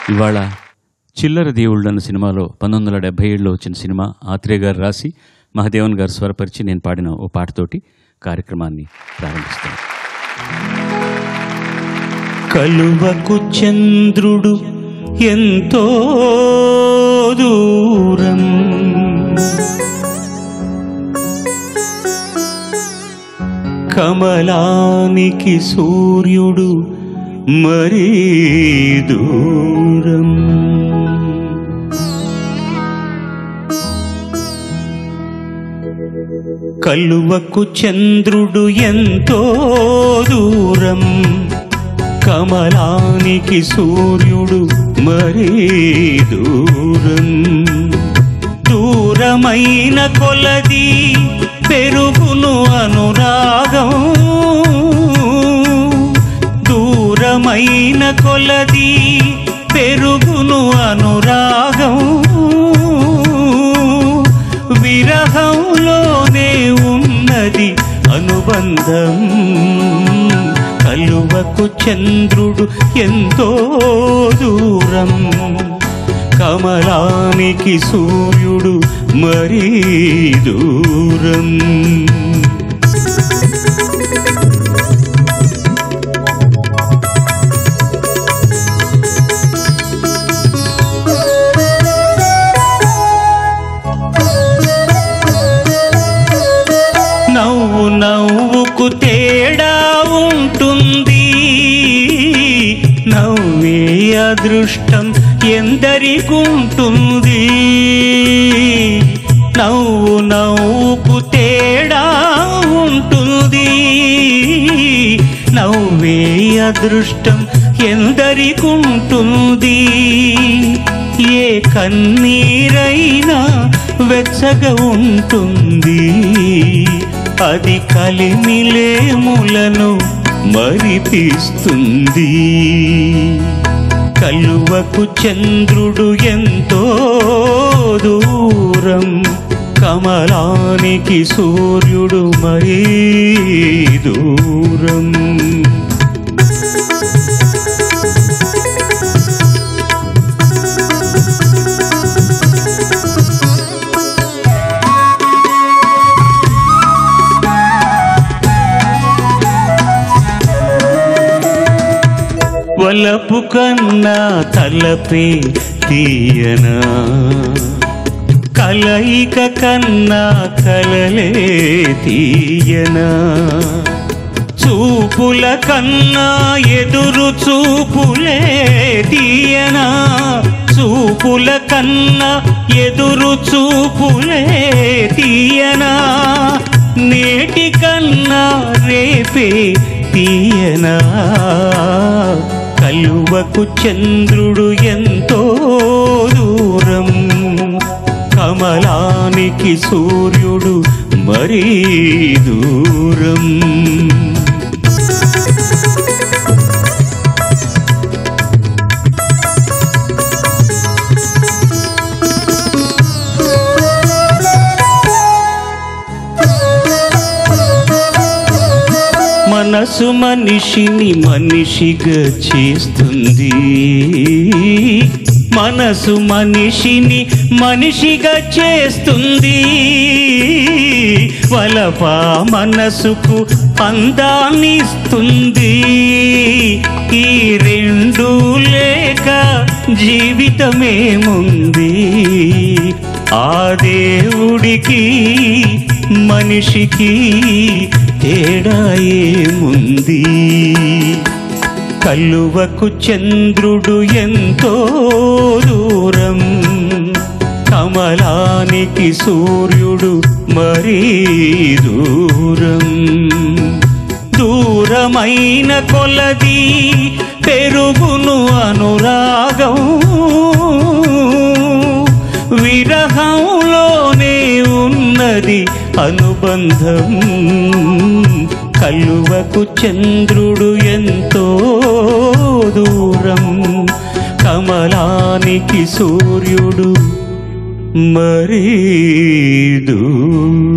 ఇవాళ చిల్లర దేవుళ్ళు అన్న సినిమాలో పంతొమ్మిది వందల డెబ్బై ఏడులో వచ్చిన సినిమా ఆత్రేయ గారు రాసి మహదేవన్ గారు స్వరపరిచి నేను పాడిన ఓ పాటతోటి కార్యక్రమాన్ని ప్రారంభిస్తాను కలువకు చంద్రుడు ఎంతో దూరం కమలానికి సూర్యుడు మరీ దూరం కలువకు చంద్రుడు ఎంతో దూరం కమలానికి సూర్యుడు మరీ దూరం దూరమైన కొలది పెరుగును అనురాగం దూరమైన కొలది పెరుగును అనురాగం విరహంలోనే ఉన్నది అనుబంధం కలువకు చంద్రుడు ఎంతో దూరం కమలానికి సూర్యుడు మరీ దూరం నవ్వు నవ్వుకు తేడా ఉంటుంది నవ్వే అదృష్టం ఎందరికుంటుంది నవ్వు నవ్వుకు తేడా ఉంటుంది నవ్వే అదృష్టం ఎందరికుంటుంది ఏ కన్నీరైనా వెచ్చగా ఉంటుంది అది కలిమిలేములను మరిపిస్తుంది కలువకు చంద్రుడు ఎంతో దూరం కమలానికి సూర్యుడు మరీ దూరం వలపు కన్నా తలపే తీయనా కలయిక కన్నా కలలే తీయనా చూపుల కన్నా ఎదురు చూపులే తీయనా చూపుల కన్నా ఎదురు చూపులే తీయనా నేటి కన్నా రేపే తీయనా కలువకు చంద్రుడు ఎంతో దూరం కమలానికి సూర్యుడు మరీ దూరం మనసు మనిషిని మనిషిగా చేస్తుంది మనసు మనిషిని మనిషిగా చేస్తుంది వలప మనసుకు అందాన్నిస్తుంది ఈ రెండు లేక జీవితమేముంది ఆ దేవుడికి మనిషికి తేడా ఏముంది కలువకు చంద్రుడు ఎంతో దూరం కమలానికి సూర్యుడు మరీ దూరం దూరమైన కొలది పెరుగును అనురాగం విరహంలోనే ఉన్నది అనుబంధం కలువకు చంద్రుడు ఎంతో దూరం కమలానికి సూర్యుడు మరీ దూరం